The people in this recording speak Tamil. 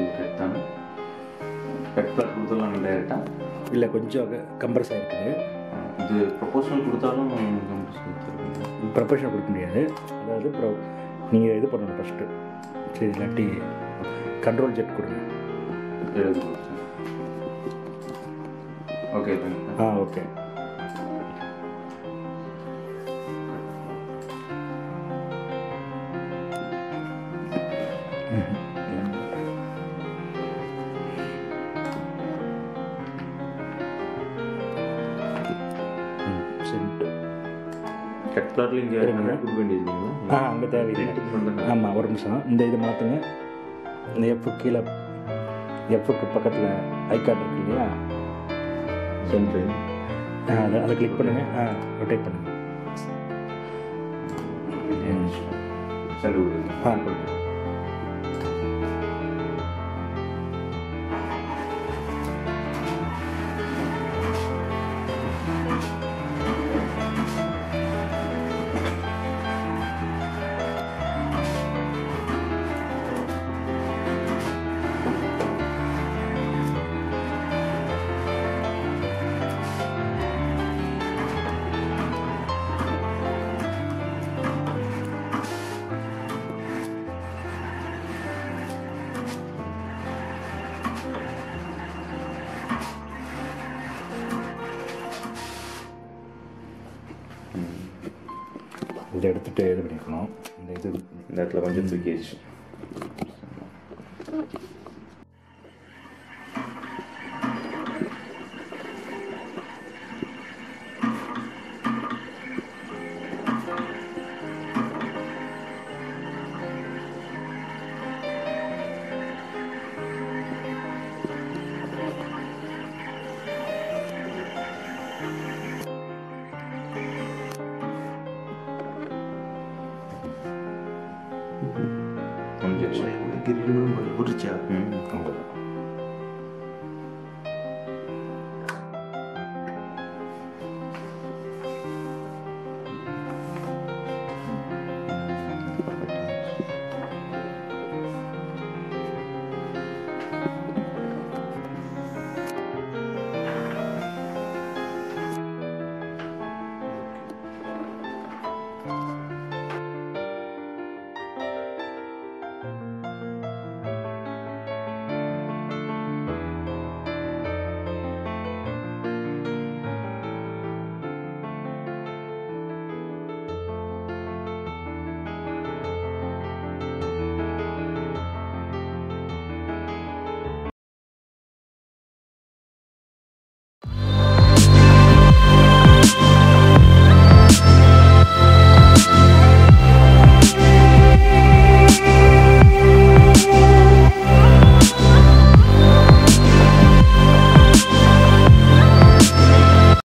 கரெக்ட் தானே கட் கிளாத் கொடுத்துடலாம் டேரெக்டாக இல்லை கொஞ்சம் கம்ப்ரஸ் ஆகிருக்குது இது ப்ரொபோஷனல் கொடுத்தாலும் கம்ப்ரஸ் கொடுத்துருவீங்க ப்ரொபஷன் கொடுக்க முடியாது அதாவது ப்ரோ நீங்கள் இது பண்ணணும் ஃபஸ்ட்டு சரி இல்லாட்டி கண்ட்ரோல் ஜெட் கொடுங்க எழுதி கொடுத்தேன் ஓகே ஆ ஓகே சென்ட் கட் கிளாத்தில் இங்கே இருங்க. கொடுக்க வேண்டியது ஆ அங்கே தேவையில்லை ஆமாம் ஒரு நிமிஷம் இந்த இது மாற்றுங்க இந்த எஃப் கீழே எஃப்க்கு பக்கத்தில் ஐகார்ட் இருக்கு இல்லையா சென்ட்ரு ஆ அதை அதை கிளிக் பண்ணுங்கள் ஆ ரொட்டேட் பண்ணுங்கள் சென்ட்ரு கொடுக்குங்க ஆ கொடுங்க இதை எடுத்துகிட்டு இது பண்ணிக்கணும் இந்த இது இந்த இடத்துல கொஞ்சம் தூக்கி வச்சு